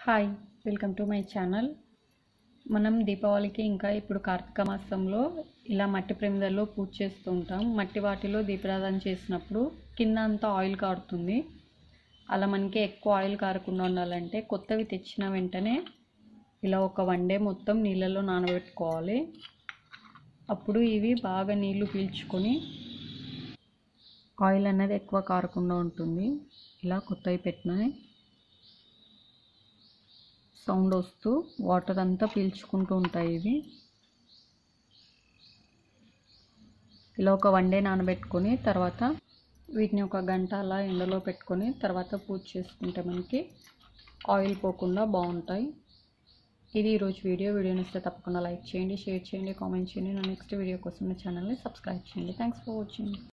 hi welcome to my channel మనం దీపావళికి ఇంకా ఇప్పుడు కార్తీక మాసంలో ఇలా మట్టి ప్రమిదల్లో పూజ చేస్తూ ఉంటాం మట్టి వాటిలో దీపారాధన చేసినప్పుడు కింద అంతా ఆయిల్ కారుతుంది అలా మనకి ఎక్కువ ఆయిల్ కారకుండా ఉండాలంటే కొత్తవి తెచ్చిన వెంటనే ఇలా ఒక వన్ డే మొత్తం నీళ్ళలో నానబెట్టుకోవాలి అప్పుడు ఇవి బాగా నీళ్లు పీల్చుకొని ఆయిల్ అనేది ఎక్కువ కారకుండా ఉంటుంది ఇలా కొత్తవి పెట్టినాయి సౌండ్ వస్తూ వాటర్ అంతా పీల్చుకుంటూ ఉంటాయి ఇవి ఇలా ఒక వన్ డే నానబెట్టుకొని తర్వాత వీటిని ఒక గంట అలా ఎండలో పెట్టుకొని తర్వాత పూజ చేసుకుంటే మనకి ఆయిల్ పోకుండా బాగుంటాయి ఇది ఈరోజు వీడియో వీడియో నచ్చితే తప్పకుండా లైక్ చేయండి షేర్ చేయండి కామెంట్ చేయండి నా నెక్స్ట్ వీడియో కోసం నా ఛానల్ని సబ్స్క్రైబ్ చేయండి థ్యాంక్స్ ఫర్ వాచింగ్